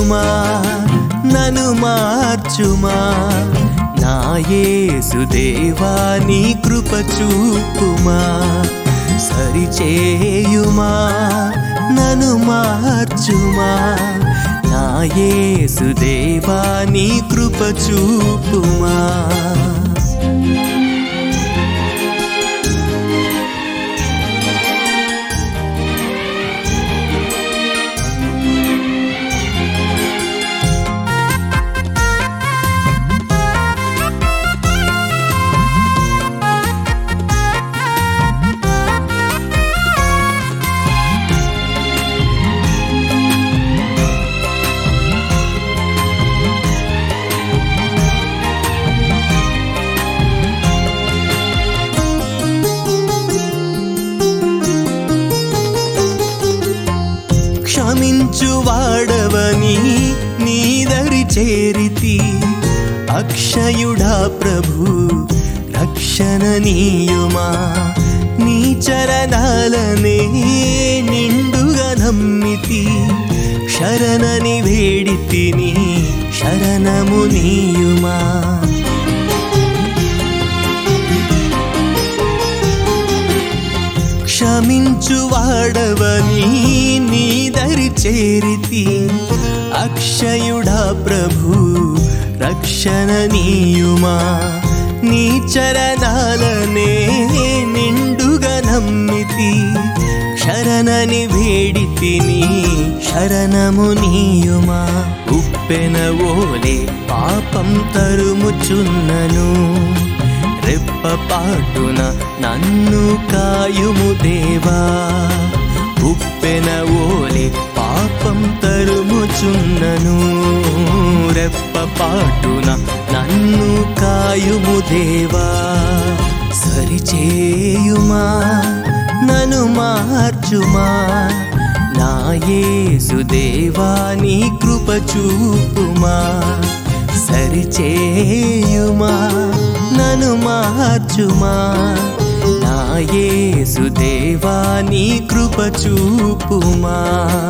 సరిచేయుమా నను మార్చుమా నా యేసు దేవా నీ కృప చూపుమా సరిచేయుమా నను మార్చుమా నా యేసు దేవా నీ కృప చూపుమా క్షమించువాడవని నీదరి చేరితి అక్షయుడా ప్రభు రక్షణ నీయుమా నీ చరణాలనే నిండుగా నమ్మితి శరణని వేడితిని శరణము నీయుమా క్షమించువాడవని నీదరి చేరితి అక్షయుడా ప్రభు రక్షణ నీయుమా నీ చరణాలనే నిండుగా నమ్మితి శరణని వేడితిని శరణము నీయుమా ఉప్పెన ఓలే పాపం తరుముచున్నను రెప్పపాటున నన్ను కాయుము దేవా ఉప్పెన ఓలే పాపం తరుముచున్నను రెప్పపాటున నన్ను కాయుము దేవా సరిచేయుమా నను మార్చుమా నా యేసు దేవా నీ కృప చూపుమా సరిచేయుమా నను మార్చుమా నా యేసు దేవా నీ కృప చూపుమా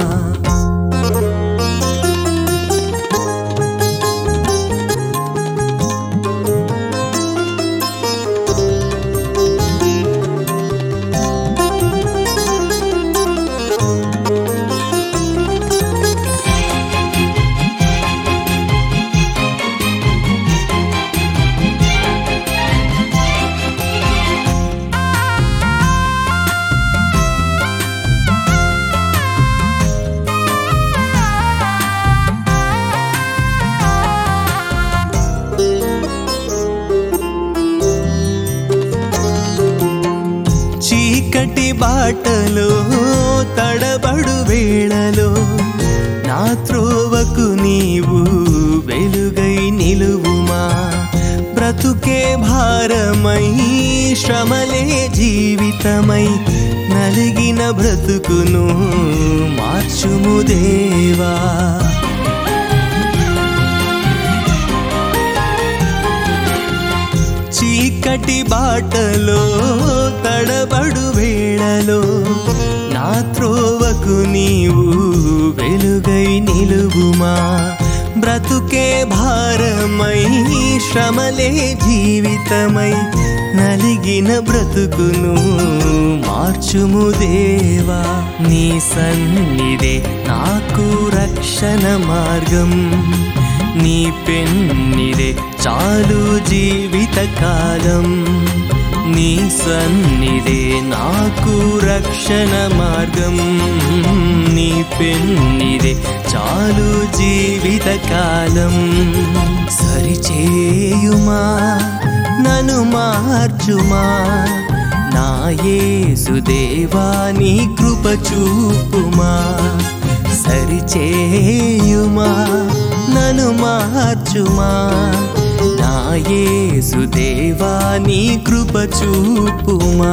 చీకటి బాటలో తడబడు వేళలో నా త్రోవకు నీవు వెలుగై నిలువుమా బ్రతుకే భారమై శ్రమలే జీవితమై నలిగిన బ్రతుకును మార్చుము దేవా చీకటి బాటలో తడబడు వేళలో నా త్రోవకు నీవు వెలుగై నిలువుమా బ్రతుకే భారమై శ్రమలే జీవితమై నలిగిన బ్రతుకును మార్చుము దేవా నీ సన్నిధే నాకు రక్షణ మార్గం నీ పెన్నిదే చాలు జీవిత కాలం నీ సన్నిదే నాకు రక్షణ మార్గం నీ పెన్నిదే చాలు జీవిత కాలం సరిచేయుమా నను మార్చుమా నా యేసు దేవా నీ కృప చూపుమా సరిచేయుమా నను మార్చుమా నా యేసు దేవా నీ కృప చూపుమా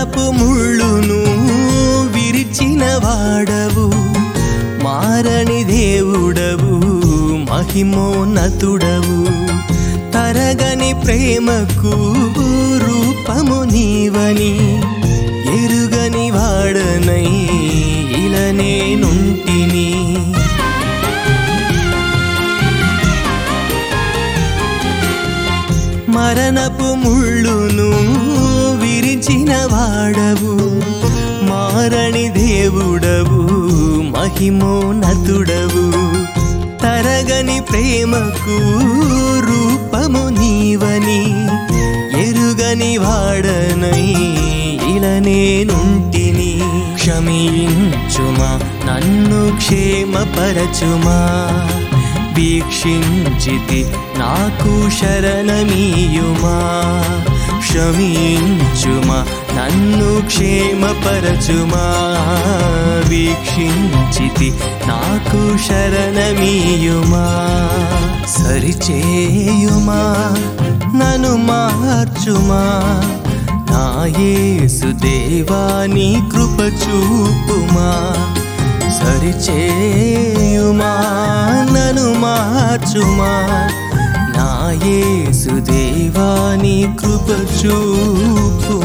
మరణపు ముళ్ళును విరిచిన వాడవు మారని దేవుడవు మహిమోన్నతుడవు తరగని ప్రేమకు రూపము నీవని ఎరుగని వాడనై ఇలనే నుంటిని మరణపు ముళ్ళును విరిచిన వాడవు మారని దేవుడవు మహిమోన్నతుడవు తరగని ప్రేమకు రూపము నీవని ఎరుగని వాడనై ఇలనే నుంటిని క్షమించుమా నన్ను క్షేమపరచుమా వీక్షించితి నాకు శరణమీయుమా క్షమించుమా నన్ను క్షేమపరచుమా వీక్షించితి నాకు శరణమీయుమా సరిచేయుమా నన్ను మార్చుమా నా యేసు దేవా నీ కృప చూపుమా సరిచేయుమా నను మార్చుమా నా యేసు దేవా నీ కృప చూపుమా